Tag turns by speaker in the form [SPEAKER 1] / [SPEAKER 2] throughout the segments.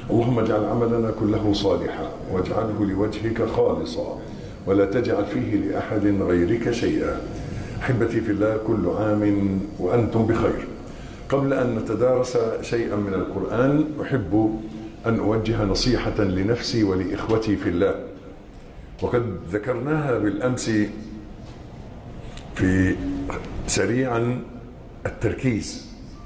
[SPEAKER 1] اللهم اجعل عملنا كله صالحا واجعله لوجهك خالصا ولا تجعل فيه لأحد غيرك شيئا أحبتي في الله كل عام وأنتم بخير قبل أن نتدارس شيئا من القرآن أحب أن أوجه نصيحة لنفسي ولإخوتي في الله وقد ذكرناها بالأمس في سريعا التركيز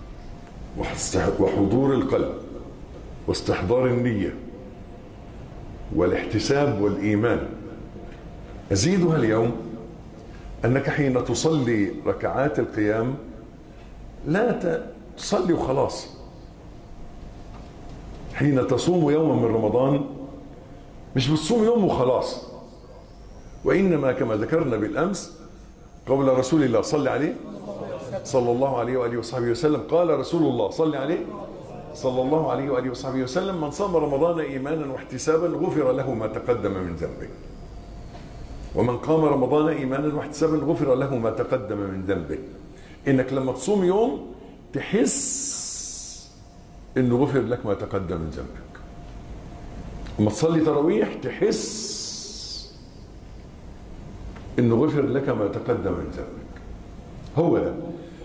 [SPEAKER 1] وحضور القلب واستحضار النية والاحتساب والإيمان أزيدها اليوم أنك حين تصلي ركعات القيام لا تصلي وخلاص حين تصوم يوما من رمضان مش بتصوم يوم وخلاص وإنما كما ذكرنا بالأمس قول رسول الله صلى عليه صلى الله عليه وآله وصحبه وسلم قال رسول الله صلى عليه صلى الله عليه وآله وصحبه وسلم من صام رمضان إيمانا واحتسابا غفر له ما تقدم من ذنبه ومن قام رمضان إيمانا واحتسابا غفر له ما تقدم من ذنبه إنك لما تصوم يوم تحس إنه غفر لك ما تقدم من ذنبك لما تصلي تراويح تحس إنه غفر لك ما تقدم من ذنبك هو ده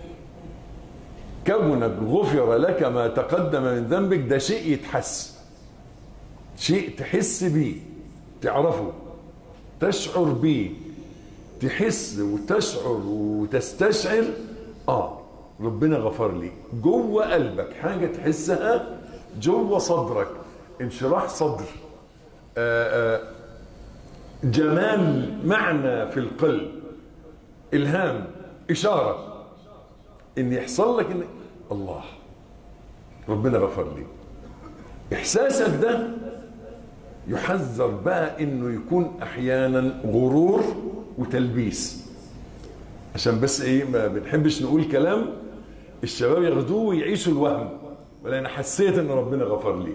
[SPEAKER 1] كونك غفر لك ما تقدم من ذنبك ده شيء يتحس شيء تحس بيه تعرفه تشعر بيه تحس وتشعر وتستشعر اه ربنا غفر لي جوه قلبك حاجه تحسها جوه صدرك انشراح صدر آآ آآ جمال معنى في القلب الهام اشاره ان يحصل لك ان الله ربنا غفر لي احساسك ده يحذر بقى انه يكون احيانا غرور وتلبيس عشان بس ايه ما بنحبش نقول كلام الشباب ياخدوه ويعيشوا الوهم ولا انا حسيت ان ربنا غفر لي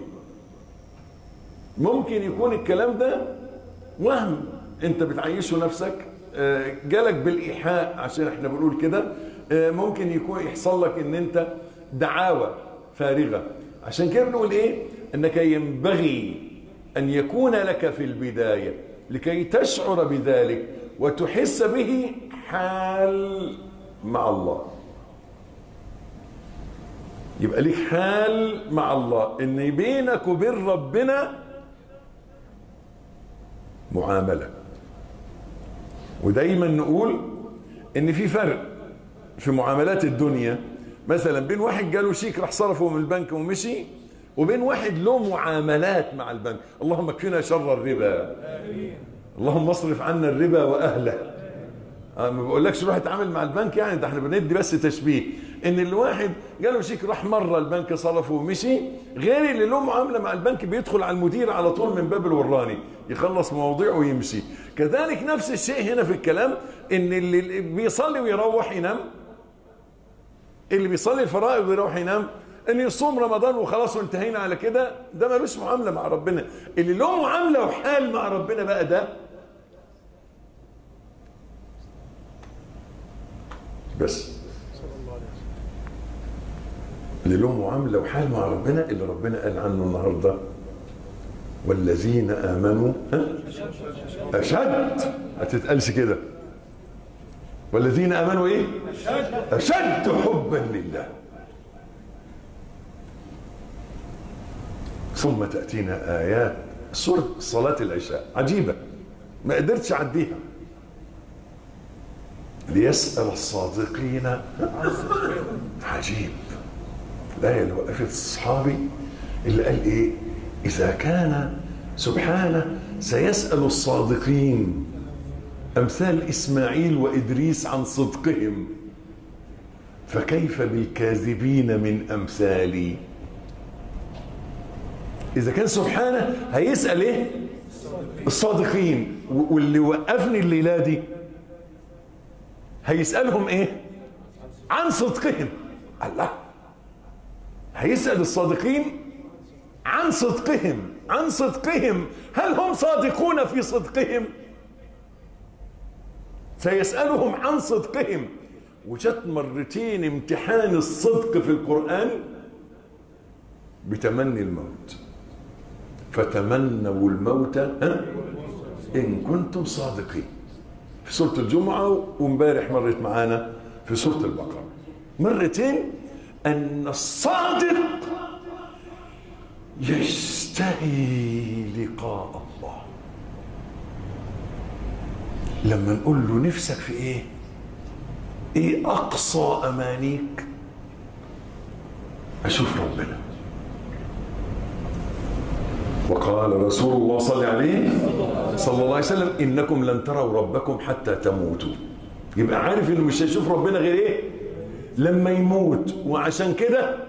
[SPEAKER 1] ممكن يكون الكلام ده وهم انت بتعيشه نفسك جالك بالايحاء عشان احنا بنقول كده ممكن يكون يحصل لك ان انت دعاوى فارغه عشان كده بنقول ايه انك ينبغي أن يكون لك في البداية لكي تشعر بذلك وتحس به حال مع الله يبقى لك حال مع الله ان بينك وبين ربنا معاملة ودايما نقول ان في فرق في معاملات الدنيا مثلا بين واحد جاله شيك راح صرفه من البنك ومشي وبين واحد له معاملات مع البنك اللهم اكفنا شر الربا اللهم اصرف عنا الربا واهله أنا ما بقولكش روح اتعامل مع البنك يعني ده احنا بندي بس تشبيه ان الواحد جاله شيك راح مره البنك صرفه ومشي غير اللي له معامله مع البنك بيدخل على المدير على طول من باب الوراني يخلص مواضيعه ويمشي كذلك نفس الشيء هنا في الكلام ان اللي بيصلي ويروح ينام اللي بيصلي الفرائض ويروح ينام ان يصوم رمضان وخلاص وانتهينا على كده ده ملوش معامله مع ربنا اللي له معامله وحال مع ربنا بقى ده بس اللي له معامله وحال مع ربنا اللي ربنا قال عنه النهارده والذين امنوا اشد ما تتقالش كده والذين امنوا ايه اشد حبا لله ثم تأتينا آيات سورة صلاة العشاء عجيبة ما قدرتش أعديها ليسأل الصادقين عجيب الآية اللي وقفت الصحابي اللي قال إيه إذا كان سبحانه سيسأل الصادقين أمثال إسماعيل وإدريس عن صدقهم فكيف بالكاذبين من أمثالي إذا كان سبحانه هيسأل إيه الصادقين واللي وقفني الليلة دي هيسألهم إيه عن صدقهم الله هيسأل الصادقين عن صدقهم عن صدقهم هل هم صادقون في صدقهم سيسألهم عن صدقهم وجت مرتين امتحان الصدق في القرآن بتمني الموت فتمنوا الموت ها؟ إن كنتم صادقين في سورة الجمعة وامبارح مرت معانا في سورة البقرة مرتين أن الصادق يشتهي لقاء الله لما نقول له نفسك في ايه ايه اقصى امانيك اشوف ربنا وقال رسول الله صلى الله عليه صلى الله عليه وسلم انكم لن تروا ربكم حتى تموتوا يبقى عارف انه مش هيشوف ربنا غير ايه لما يموت وعشان كده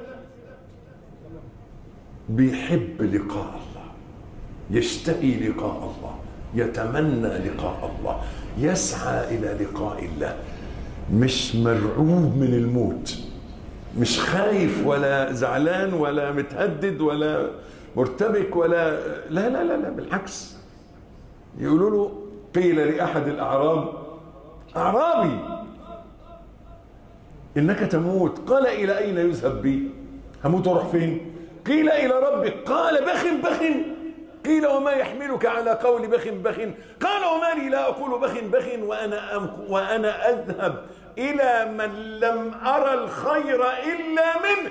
[SPEAKER 1] بيحب لقاء الله يشتهي لقاء الله يتمنى لقاء الله يسعى الى لقاء الله مش مرعوب من الموت مش خايف ولا زعلان ولا متهدد ولا مرتبك ولا لا لا لا, لا بالعكس يقولوا له قيل لاحد الاعراب اعرابي انك تموت قال الى اين يذهب بي هموت واروح فين قيل الى ربك قال بخ بخ قيل وما يحملك على قول بخ بخ قال وما لي لا اقول بخ بخ وانا أم وانا اذهب الى من لم ارى الخير الا منه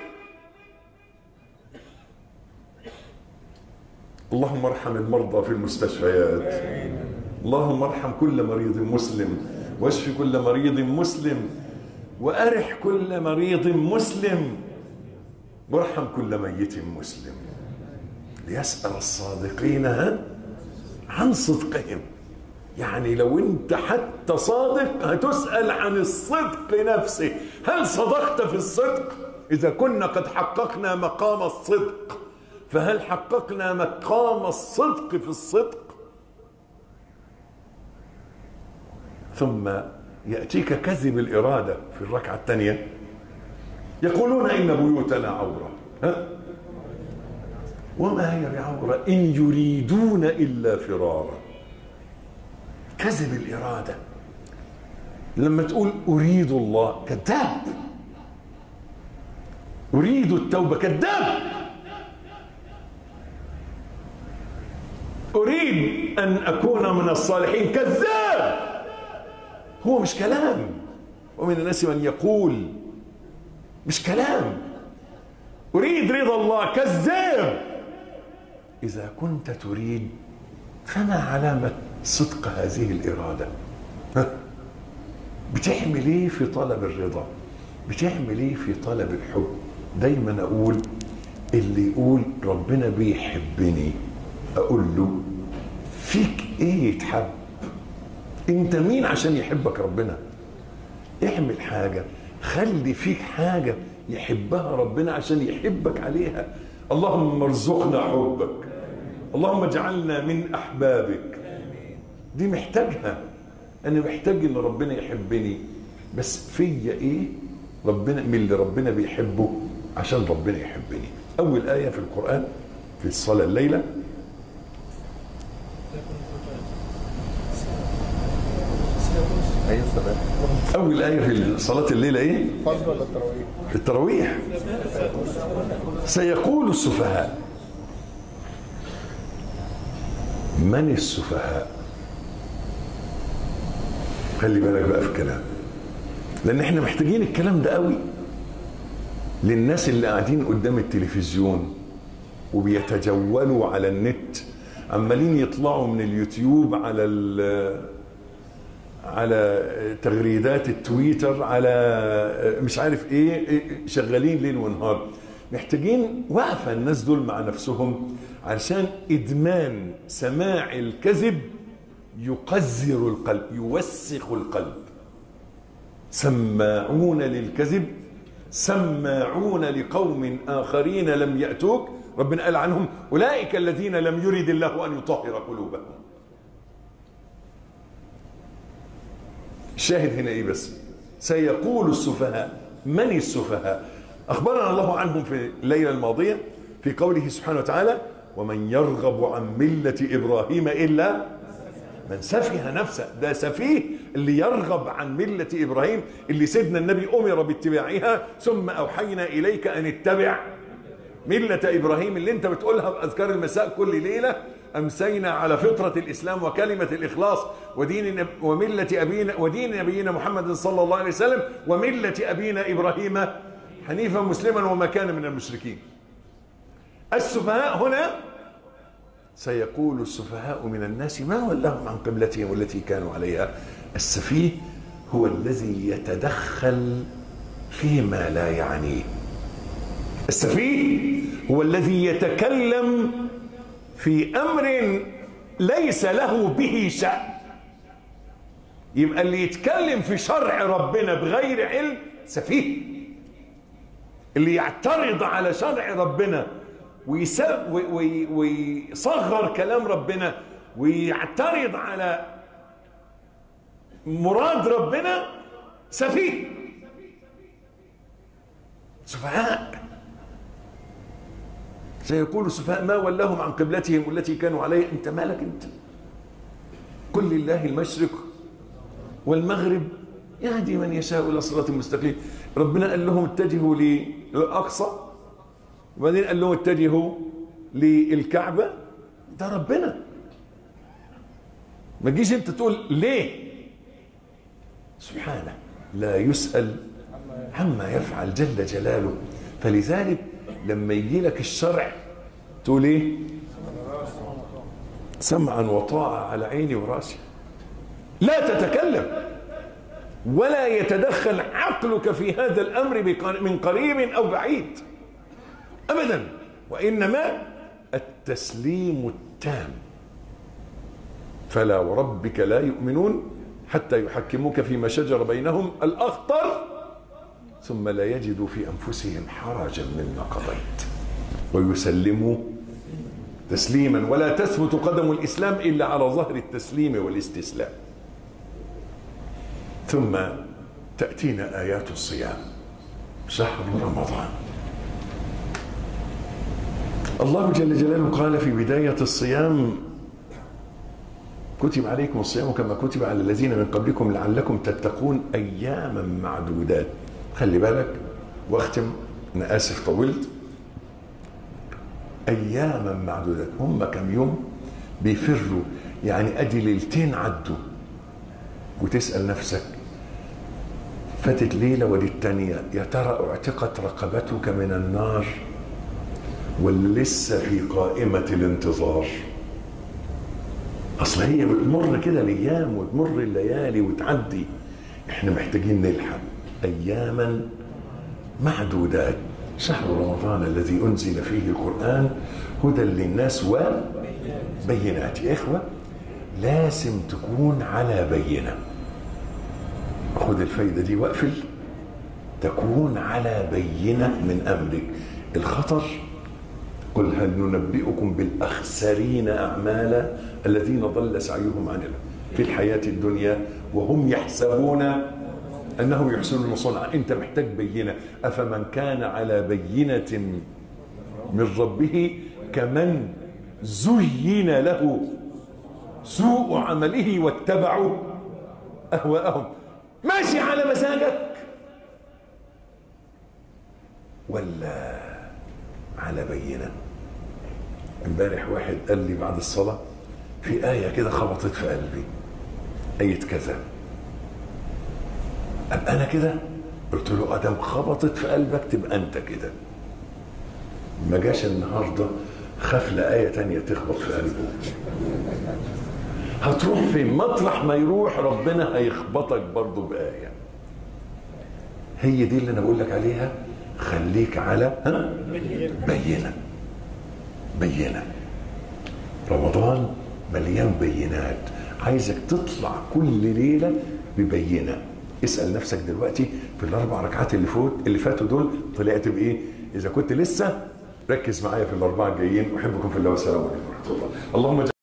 [SPEAKER 1] اللهم ارحم المرضى في المستشفيات اللهم ارحم كل مريض مسلم واشف كل مريض مسلم وارح كل مريض مسلم وارحم كل ميت مسلم ليسأل الصادقين عن صدقهم يعني لو انت حتى صادق هتسأل عن الصدق نفسه هل صدقت في الصدق إذا كنا قد حققنا مقام الصدق فهل حققنا مقام الصدق في الصدق ثم يأتيك كذب الإرادة في الركعة الثانية يقولون إن بيوتنا عورة ها؟ وما هي بعورة إن يريدون إلا فرارا كذب الإرادة لما تقول أريد الله كذاب أريد التوبة كذاب أريد أن أكون من الصالحين كذاب هو مش كلام ومن الناس من يقول مش كلام أريد رضا الله كذاب إذا كنت تريد فما علامة صدق هذه الإرادة ها؟ بتعمل إيه في طلب الرضا بتعمل إيه في طلب الحب دايما أقول اللي يقول ربنا بيحبني أقول له فيك إيه يتحب أنت مين عشان يحبك ربنا اعمل حاجة خلي فيك حاجة يحبها ربنا عشان يحبك عليها اللهم ارزقنا حبك اللهم اجعلنا من احبابك دي محتاجها انا محتاج ان ربنا يحبني بس فيا ايه ربنا من اللي ربنا بيحبه عشان ربنا يحبني اول ايه في القران في الصلاه الليله
[SPEAKER 2] ايوه سلام
[SPEAKER 1] اول ايه في صلاه الليله ايه
[SPEAKER 2] فرض ولا التراويح؟
[SPEAKER 1] في التراويح سيقول السفهاء من السفهاء خلي بالك بقى في الكلام لان احنا محتاجين الكلام ده قوي للناس اللي قاعدين قدام التلفزيون وبيتجولوا على النت عمالين يطلعوا من اليوتيوب على ال- على تغريدات التويتر على مش عارف ايه شغالين ليل ونهار محتاجين وقفه الناس دول مع نفسهم علشان ادمان سماع الكذب يقذر القلب يوسخ القلب سماعون للكذب سماعون لقوم اخرين لم ياتوك ربنا قال عنهم اولئك الذين لم يرد الله ان يطهر قلوبهم الشاهد هنا ايه بس سيقول السفهاء من السفهاء اخبرنا الله عنهم في الليله الماضيه في قوله سبحانه وتعالى ومن يرغب عن مله ابراهيم الا من سفه نفسه ده سفيه اللي يرغب عن مله ابراهيم اللي سيدنا النبي امر باتباعها ثم اوحينا اليك ان اتبع ملة إبراهيم اللي أنت بتقولها بأذكار المساء كل ليلة أمسينا على فطرة الإسلام وكلمة الإخلاص ودين نب... وملة أبينا ودين نبينا محمد صلى الله عليه وسلم وملة أبينا إبراهيم حنيفا مسلما وما كان من المشركين السفهاء هنا سيقول السفهاء من الناس ما ولاهم عن قبلتهم التي كانوا عليها السفيه هو الذي يتدخل فيما لا يعنيه السفيه هو الذي يتكلم في امر ليس له به شأن يبقى اللي يتكلم في شرع ربنا بغير علم سفيه اللي يعترض على شرع ربنا ويصغر كلام ربنا ويعترض على مراد ربنا سفيه سفهاء سيقول السفهاء ما ولاهم عن قبلتهم التي كانوا عليها انت مالك انت قل لله المشرق والمغرب يهدي من يشاء الى صراط مستقيم ربنا قال لهم اتجهوا للاقصى وبعدين قال لهم اتجهوا للكعبه ده ربنا ما تجيش انت تقول ليه سبحانه لا يسأل عما يفعل جل جلاله فلذلك لما يجي لك الشرع تقول ايه سمعا وطاعة على عيني وراسي لا تتكلم ولا يتدخل عقلك في هذا الأمر من قريب أو بعيد أبدا وإنما التسليم التام فلا وربك لا يؤمنون حتى يحكموك فيما شجر بينهم الأخطر ثم لا يجدوا في أنفسهم حرجا مما قضيت ويسلموا تسليما ولا تثبت قدم الإسلام إلا على ظهر التسليم والاستسلام ثم تأتينا آيات الصيام شهر رمضان الله جل جلاله قال في بداية الصيام كتب عليكم الصيام كما كتب على الذين من قبلكم لعلكم تتقون اياما معدودات خلي بالك واختم انا اسف طولت اياما معدودات هم كم يوم بيفروا يعني ادي ليلتين عدوا وتسال نفسك فاتت ليله ودي الثانيه يا ترى اعتقت رقبتك من النار ولا لسه في قائمه الانتظار اصل هي بتمر كده الايام وتمر الليالي وتعدي احنا محتاجين نلحق اياما معدودات شهر رمضان الذي انزل فيه القران هدى للناس وبينات يا اخوه لازم تكون على بينه خد الفايده دي واقفل تكون على بينه من امرك الخطر قل هل ننبئكم بالاخسرين اعمالا الذين ضل سعيهم عن في الحياه الدنيا وهم يحسبون انهم يحسنون صنعا انت محتاج بينه افمن كان على بينه من ربه كمن زين له سوء عمله واتبعوا اهواءهم ماشي على مزاجك ولا على بينه امبارح واحد قال لي بعد الصلاه في آية كده خبطت في قلبي آية كذا أبقى أنا كده قلت له أدم خبطت في قلبك تبقى أنت كده ما جاش النهارده خاف لآية تانية تخبط في قلبه هتروح فين مطرح ما يروح ربنا هيخبطك برضه بآية هي دي اللي أنا بقول لك عليها خليك على ها بينة بينة رمضان مليان بينات عايزك تطلع كل ليلة ببينة اسأل نفسك دلوقتي في الأربع ركعات اللي فوت اللي فاتوا دول طلعت بإيه؟ إذا كنت لسه ركز معايا في الأربعة الجايين أحبكم في الله والسلام عليكم ورحمة الله اللهم